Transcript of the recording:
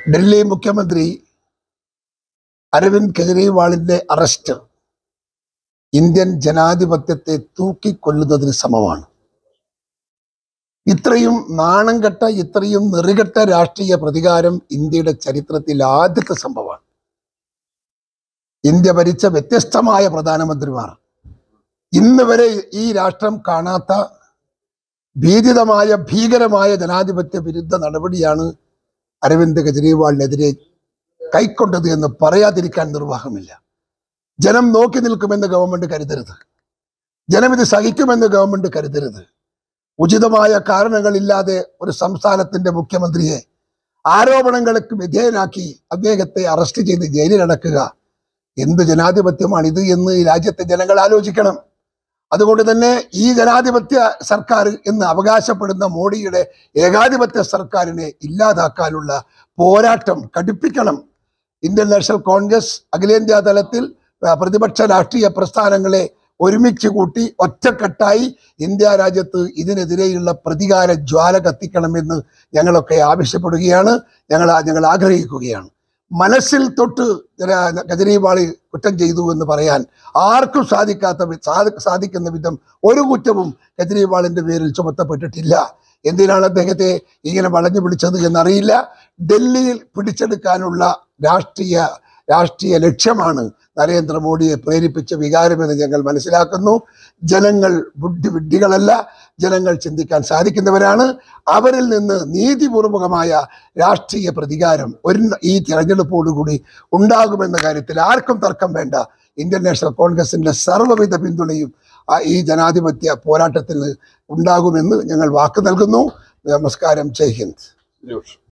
ഡൽഹി മുഖ്യമന്ത്രി അരവിന്ദ് കെജ്രിവാളിന്റെ arrest Indian ജനാധിപത്യത്തെ തൂക്കിക്കൊല്ലുന്നതിന് സമമാണ് ഇത്രയും നാണം കെട്ട ഇത്രയും നെറികെട്ട രാഷ്ട്രീയ പ്രതികാരം ഇന്ത്യയുടെ ചരിത്രത്തിൽ ആദ്യത്തെ സംഭവമാണ് ഇന്ത്യ ഭരിച്ച വ്യത്യസ്തമായ പ്രധാനമന്ത്രിമാർ ഇന്ന് വരെ ഈ രാഷ്ട്രം കാണാത്ത ഭീതിതമായ ഭീകരമായ ജനാധിപത്യ വിരുദ്ധ നടപടിയാണ് അരവിന്ദ് കെജ്രിവാളിനെതിരെ കൈക്കൊണ്ടത് എന്ന് പറയാതിരിക്കാൻ നിർവാഹമില്ല ജനം നോക്കി നിൽക്കുമെന്ന് ഗവൺമെന്റ് കരുതരുത് ജനം ഇത് സഹിക്കുമെന്ന് ഗവൺമെന്റ് കരുതരുത് ഉചിതമായ കാരണങ്ങളില്ലാതെ ഒരു സംസ്ഥാനത്തിന്റെ മുഖ്യമന്ത്രിയെ ആരോപണങ്ങൾക്ക് വിധേയനാക്കി അദ്ദേഹത്തെ അറസ്റ്റ് ചെയ്ത് ജയിലിലടക്കുക എന്ത് ജനാധിപത്യമാണ് ഇത് എന്ന് ഈ രാജ്യത്തെ ജനങ്ങൾ ആലോചിക്കണം അതുകൊണ്ട് തന്നെ ഈ ജനാധിപത്യ സർക്കാർ എന്ന് അവകാശപ്പെടുന്ന മോഡിയുടെ ഏകാധിപത്യ സർക്കാരിനെ ഇല്ലാതാക്കാനുള്ള പോരാട്ടം കടുപ്പിക്കണം ഇന്ത്യൻ നാഷണൽ കോൺഗ്രസ് അഖിലേന്ത്യാ തലത്തിൽ ആ, പ്രതിപക്ഷ രാഷ്ട്രീയ പ്രസ്ഥാനങ്ങളെ ഒരുമിച്ച് കൂട്ടി ഒറ്റക്കെട്ടായി ഇന്ത്യ രാജ്യത്ത് ഇതിനെതിരെയുള്ള പ്രതികാര ജ്വാല കത്തിക്കണമെന്ന് ഞങ്ങളൊക്കെ ആവശ്യപ്പെടുകയാണ് ഞങ്ങൾ ഞങ്ങൾ ആഗ്രഹിക്കുകയാണ് മനസ്സിൽ തൊട്ട് ജന- കെജ്രിവാൾ കുറ്റം ചെയ്തു എന്ന് പറയാൻ ആർക്കും സാധിക്കാത്ത വി- സാധി- സാധിക്കുന്ന വിധം ഒരു കുറ്റവും കെജ്രിവാളിന്റെ പേരിൽ ചുമത്തപ്പെട്ടിട്ടില്ല എന്തിനാണ് അദ്ദേഹത്തെ ഇങ്ങനെ വളഞ്ഞു പിടിച്ചത് എന്നറിയില്ല ഡൽഹിയിൽ പിടിച്ചെടുക്കാനുള്ള രാഷ്ട്രീയ രാഷ്ട്രീയ ലക്ഷ്യമാണ് നരേന്ദ്രമോദിയെ പ്രേരിപ്പിച്ച വികാരമെന്ന് ഞങ്ങൾ മനസ്സിലാക്കുന്നു ജനങ്ങൾ ബുദ്ധിവിഡ്ഢികളല്ല ജനങ്ങൾ ചിന്തിക്കാൻ സാധിക്കുന്നവരാണ് അവരിൽ നിന്ന് നീതിപൂർവകമായ രാഷ്ട്രീയ പ്രതികാരം ഒരു ഈ തെരഞ്ഞെടുപ്പോടുകൂടി ഉണ്ടാകുമെന്ന കാര്യത്തിൽ ആർക്കും തർക്കം വേണ്ട ഇന്ത്യൻ നാഷണൽ കോൺഗ്രസിന്റെ സർവ്വവിധ പിന്തുണയും ആ ഈ ജനാധിപത്യ പോരാട്ടത്തിന് ഉണ്ടാകുമെന്ന് ഞങ്ങൾ വാക്ക് നൽകുന്നു നമസ്കാരം ജയ് ഹിന്ദ്